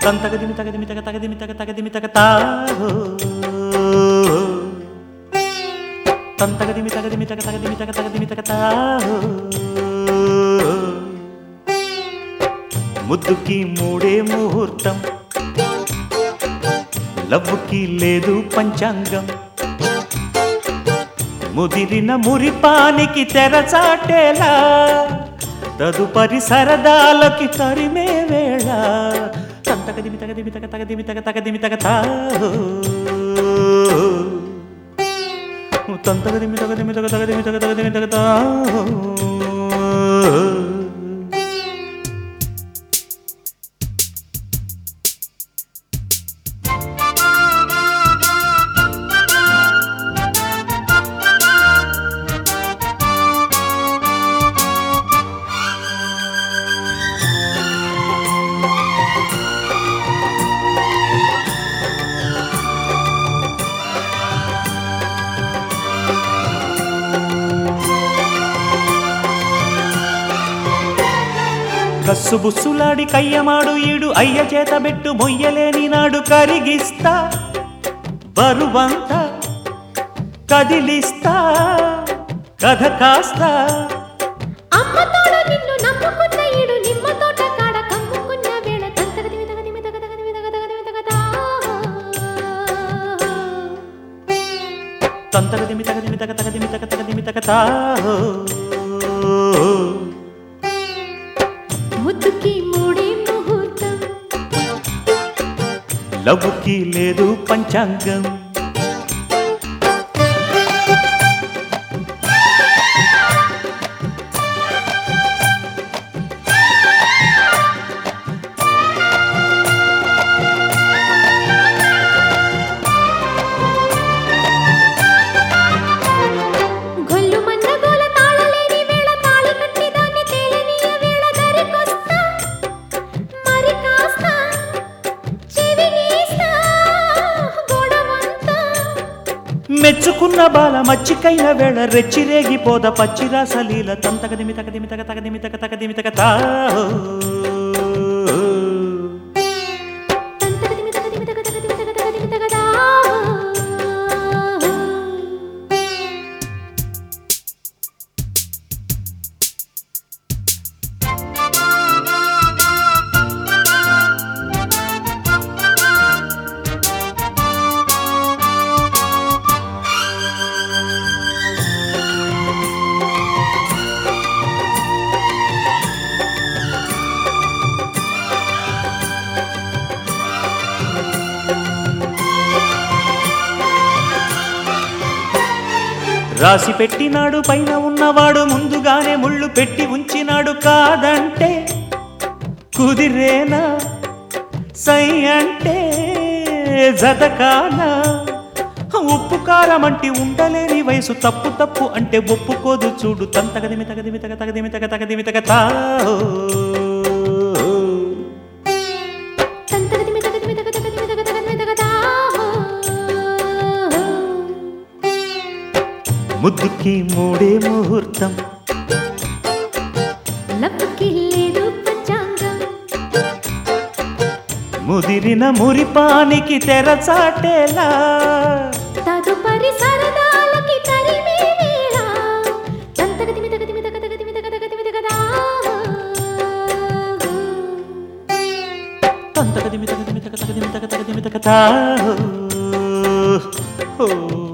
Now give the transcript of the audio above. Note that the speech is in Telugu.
తంతగదిమి తగదిమి తగ తగదిమి తగ తగదిమి తగ తా తంతగదిమి తగదిమి తగ తగదిమి తగ తగదిమి తగ తా ముద్దుకి మూడే ముహూర్తం లవ్వుకి లేదు పంచాంగం ముదిరిన మురిపానికి తెరచాటేలా తదుపరి సరదాలకి తరిమే వేళ తంతగదిమి తగదిమి తగ తగదిమి తగ తగదిమి తగ తా తంతగదిమి తగదిమి తగ తగదిమి తగ తగదిమి తగ తా కస్సు బుస్సులాడి కయ్యమాడు ఈడు అయ్య చేత బెట్టు మొయ్యలేని నాడు కరిగిస్తా బరువంతా కదిలిస్తా కథ కాస్తా అమ్మ తోడ నిన్ను నమ్ముకున్న ఈడు నిమ్మ తోట కాడ కమ్ముకున్న వేళ తంతగదిమి తగదిమి తగ తగదిమి తగ తగదిమి తగదా తంతగదిమి తగదిమి తగ తగదిమి తగ తగదిమి తగ తా ముద్దుకి మూడే ముహూర్తం లవ్వుకి లేదు పంచాంగం గొల్లు మన్న గోల తాళలేని వేళ తాళి కట్టి దాన్ని తేలనీయ వేళ దరికొస్తా మరి కాస్త చెవి గీస్తా గొడవంతా మెచ్చుకున్న బాల మచ్చికైన వేళ రెచ్చిరేగిపోద పచ్చిరాసలీల తంతగదిమి తగదిమి తగ తగదిమి తగ తగదిమి తగ తా తంతగదిమి తగదిమి తగ తగదిమి తగ తగదిమి తగదా రాసి పెట్టినాడు పైన ఉన్నవాడు ముందుగానే ముళ్ళు పెట్టి ఉంచినాడు కాదంటే కుదిరేనా సై అంటే జతకానా ఉప్పు కారం అంటే ఉండలేని వయసు తప్పు తప్పు అంటే ఒప్పుకోదు చూడు తంతగదిమి తగదిమి తగ తగదిమి తగ తగదిమి తగ తా తంతగదిమి తగదిమి తగ తగదిమి తగ తగదిమి తగదా ముద్దుకి మూడే ముహూర్తం లప్పుకి లేదు పంచాంగం ముదిరిన మురిపానికి తెరచాటేలా తదుపరి సరదాలకి తరిమే వేళ తంతగదిమి తగదిమి తగ తగదిమి తగ తగదిమి తగదా తంతగదిమి తగదిమి తగ తగదిమి తగ తగదిమి తగ తా ఓ